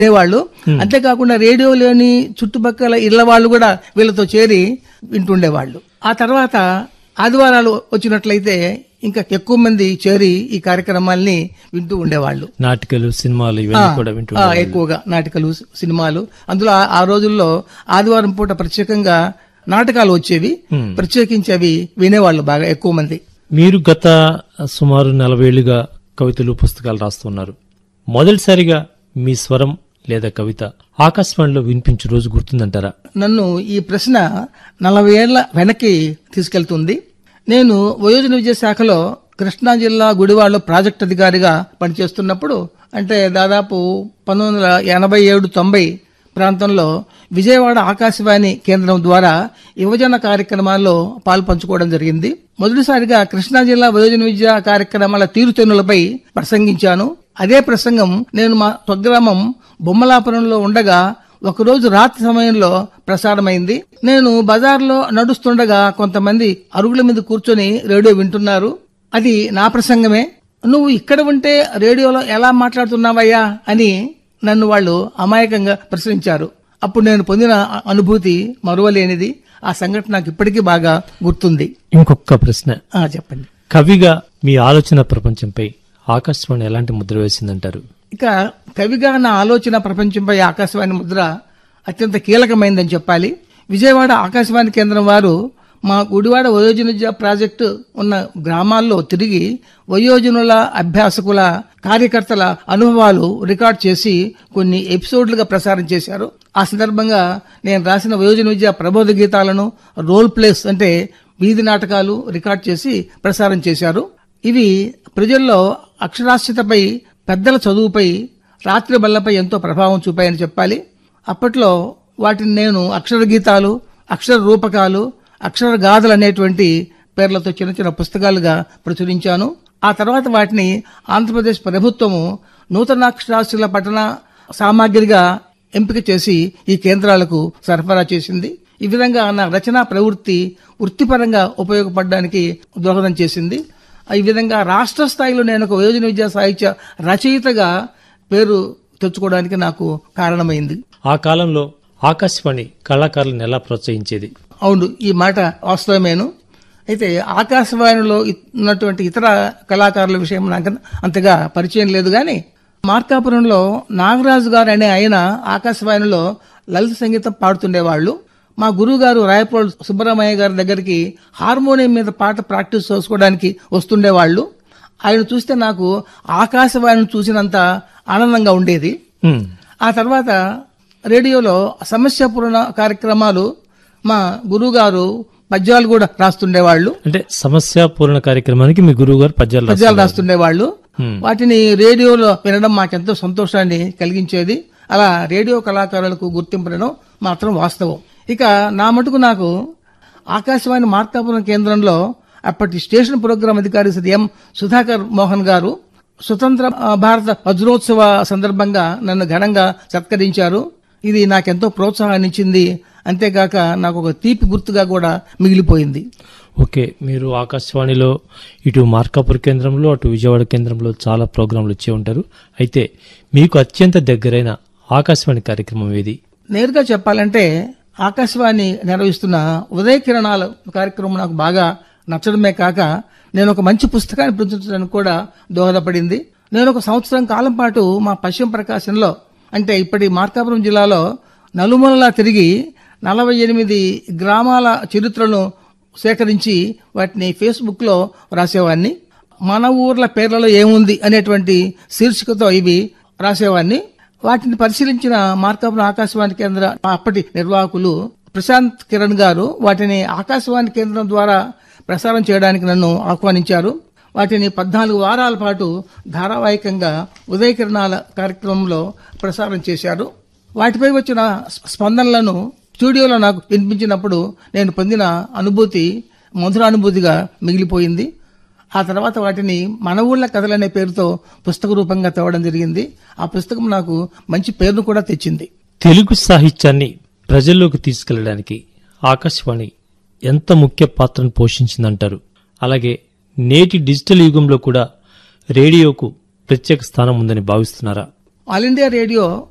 వినేవాళ్ళు అంతేకాకుండా రేడియోలోని చుట్టుపక్కల ఇళ్ల వాళ్ళు కూడా వీళ్ళతో చేరి వింటుండేవాళ్ళు ఆ తర్వాత ఆదివారాలు వచ్చినట్లయితే ఇంకా ఎక్కువ మంది చేరి ఈ కార్యక్రమాల్ని వింటూ ఉండేవాళ్ళు నాటికలు సినిమాలు ఇవన్నీ కూడా వింటూ ఆ, ఎక్కువగా నాటకాలు సినిమాలు అందులో ఆ- ఆ రోజుల్లో ఆదివారం పూట ప్రత్యేకంగా నాటకాలు వచ్చేవి ప్రత్యేకించి అవి వినేవాళ్ళు బాగా ఎక్కువ మంది మీరు గత సుమారు నలభై ఏళ్లుగా కవితలు పుస్తకాలు రాస్తున్నారు మొదటిసారిగా మీ స్వరం లేదా కవిత ఆకాశవాణిలో వినిపించే రోజు గుర్తుందంటారా నన్ను ఈ ప్రశ్న నలభై ఏళ్ల వెనక్కి తీసుకెళ్తుంది నేను వయోజన విద్యా శాఖలో కృష్ణా జిల్లా గుడివాడలో ప్రాజెక్ట్ అధికారిగా పనిచేస్తున్నప్పుడు అంటే దాదాపు పంతొమ్మిది వందల ఎనభై ఏడు తొంభై ప్రాంతంలో విజయవాడ ఆకాశవాణి కేంద్రం ద్వారా యువజన కార్యక్రమాల్లో పాల్పంచుకోవడం జరిగింది మొదటిసారిగా కృష్ణా జిల్లా వయోజన విద్యా కార్యక్రమాల తీరుతెన్నులపై ప్రసంగించాను అదే ప్రసంగం నేను మా స్వగ్రామం బొమ్మలాపురంలో ఉండగా ఒకరోజు రాత్రి సమయంలో ప్రసారమైంది నేను బజార్లో నడుస్తుండగా కొంతమంది అరుగుల మీద కూర్చొని రేడియో వింటున్నారు అది నా ప్రసంగమే నువ్వు ఇక్కడ ఉంటే రేడియోలో ఎలా మాట్లాడుతున్నావయ్యా అని నన్ను వాళ్ళు అమాయకంగా ప్రశ్నించారు అప్పుడు నేను పొందిన అ- అనుభూతి మరువలేనిది ఆ సంఘటన నాకు ఇప్పటికీ బాగా గుర్తుంది ఇంకొక ప్రశ్న ఆ చెప్పండి కవిగా మీ ఆలోచన ప్రపంచంపై ఆకాశవాణి ఎలాంటి ముద్ర వేసిందంటారు ఇక కవిగా నా ఆలోచన ప్రపంచంపై ఆకాశవాణి ముద్ర అత్యంత కీలకమైందని చెప్పాలి విజయవాడ ఆకాశవాణి కేంద్రం వారు మా గుడివాడ వయోజన విద్యా ప్రాజెక్టు ఉన్న గ్రామాల్లో తిరిగి వయోజనుల అభ్యాసకుల కార్యకర్తల అనుభవాలు రికార్డ్ చేసి కొన్ని ఎపిసోడ్లుగా ప్రసారం చేశారు ఆ సందర్భంగా నేను రాసిన వయోజన విద్యా ప్రబోధ గీతాలను రోల్ ప్లేస్ అంటే వీధి నాటకాలు రికార్డ్ చేసి ప్రసారం చేశారు ఇవి ప్రజల్లో అక్షరాస్యతపై పెద్దల చదువుపై రాత్రి బల్లపై ఎంతో ప్రభావం చూపాయని చెప్పాలి అప్పట్లో వాటిని నేను అక్షర గీతాలు అక్షర రూపకాలు అక్షర గాథలు అనేటువంటి పేర్లతో చిన్న చిన్న పుస్తకాలుగా ప్రచురించాను ఆ తర్వాత వాటిని ఆంధ్రప్రదేశ్ ప్రభుత్వము నూతనాక్షరాస్యుల పఠన సామాగ్రిగా ఎంపిక చేసి ఈ కేంద్రాలకు సరఫరా చేసింది ఈ విధంగా నా రచనా ప్రవృత్తి వృత్తిపరంగా ఉపయోగపడడానికి దోహదం చేసింది ఈ విధంగా రాష్ట్ర స్థాయిలో నేను ఒక యోజన విద్యా సాహిత్య రచయితగా పేరు తెచ్చుకోవడానికి నాకు కారణమైంది ఆ కాలంలో ఆకాశవాణి కళాకారులను ఎలా ప్రోత్సహించేది అవును ఈ మాట వాస్తవమేను అయితే ఆకాశవాణిలో ఇ- ఉన్నటువంటి ఇతర కళాకారుల విషయం నాకు అంతగా పరిచయం లేదు కానీ మార్కాపురంలో నాగరాజు గారు అనే ఆయన ఆకాశవాణిలో లలిత సంగీతం పాడుతుండేవాళ్ళు మా గురువు గారు రాయపూడి సుబ్బరామయ్య గారి దగ్గరికి హార్మోనియం మీద పాట ప్రాక్టీస్ చేసుకోవడానికి వస్తుండేవాళ్ళు ఆయన చూస్తే నాకు ఆకాశవాణిని చూసినంత ఆనందంగా ఉండేది హ్మ్. ఆ తర్వాత రేడియోలో సమస్య పూర్ణ కార్యక్రమాలు మా గురువుగారు పద్యాలు కూడా రాస్తుండేవాళ్ళు అంటే సమస్య పూర్ణ కార్యక్రమానికి మీ గురువు గారు పద్యాలు రాశారు. పద్యాలు రాస్తుండేవాళ్ళు వాటిని రేడియోలో వినడం మాకెంతో సంతోషాన్ని కలిగించేది అలా రేడియో కళాకారులకు గుర్తింపడం మాత్రం వాస్తవం ఇక నా మటుకు నాకు ఆకాశవాణి మార్కాపురం కేంద్రంలో అప్పటి స్టేషన్ ప్రోగ్రాం అధికారి శ్రీ ఎం సుధాకర్ మోహన్ గారు స్వతంత్ర ఆ, భారత వజ్రోత్సవ సందర్భంగా నన్ను ఘనంగా సత్కరించారు ఇది నాకెంతో ప్రోత్సాహాన్ని ఇచ్చింది అంతేకాక నాకు ఒక తీపి గుర్తుగా కూడా మిగిలిపోయింది ఓకే మీరు ఆకాశవాణిలో ఇటు మార్కాపూర్ కేంద్రంలో అటు విజయవాడ కేంద్రంలో చాలా ప్రోగ్రాంలు వచ్చి ఉంటారు అయితే మీకు అత్యంత దగ్గరైన ఆకాశవాణి కార్యక్రమం ఏది నేరుగా చెప్పాలంటే ఆకాశవాణి నిర్వహిస్తున్న ఉదయ కిరణాల కార్యక్రమం నాకు బాగా నచ్చడమే కాక నేను ఒక మంచి పుస్తకాన్ని ప్రచురించడానికి కూడా దోహదపడింది నేను ఒక సంవత్సరం కాలం పాటు మా పశ్చిమ ప్రకాశంలో అంటే ఇప్పటి మార్కాపురం జిల్లాలో నలుమూలలా తిరిగి నలభై ఎనిమిది గ్రామాల చరిత్రను సేకరించి వాటిని ఫేస్బుక్ లో రాసేవాడిని మన ఊర్ల పేర్లలో ఏముంది అనేటువంటి శీర్షికతో ఇవి రాసేవాడిని వాటిని పరిశీలించిన మార్కాపురం ఆకాశవాణి కేంద్ర అప్పటి నిర్వాహకులు ప్రశాంత్ కిరణ్ గారు వాటిని ఆకాశవాణి కేంద్రం ద్వారా ప్రసారం చేయడానికి నన్ను ఆహ్వానించారు వాటిని పద్నాలుగు వారాల పాటు ధారావాహికంగా ఉదయ కిరణాల కార్యక్రమంలో ప్రసారం చేశారు వాటిపై వచ్చిన స్పందనలను స్టూడియోలో నాకు వినిపించినప్పుడు నేను పొందిన అనుభూతి మధురానుభూతిగా మిగిలిపోయింది ఆ తర్వాత వాటిని మన ఊళ్ళ కథలనే పేరుతో పుస్తక రూపంగా తేవడం జరిగింది ఆ పుస్తకం నాకు మంచి పేరును కూడా తెచ్చింది తెలుగు సాహిత్యాన్ని ప్రజల్లోకి తీసుకెళ్లడానికి ఆకాశవాణి ఎంత ముఖ్య పాత్రను పోషించిందంటారు అలాగే నేటి డిజిటల్ యుగంలో కూడా రేడియోకు ప్రత్యేక స్థానం ఉందని భావిస్తున్నారా ఆల్ ఇండియా రేడియో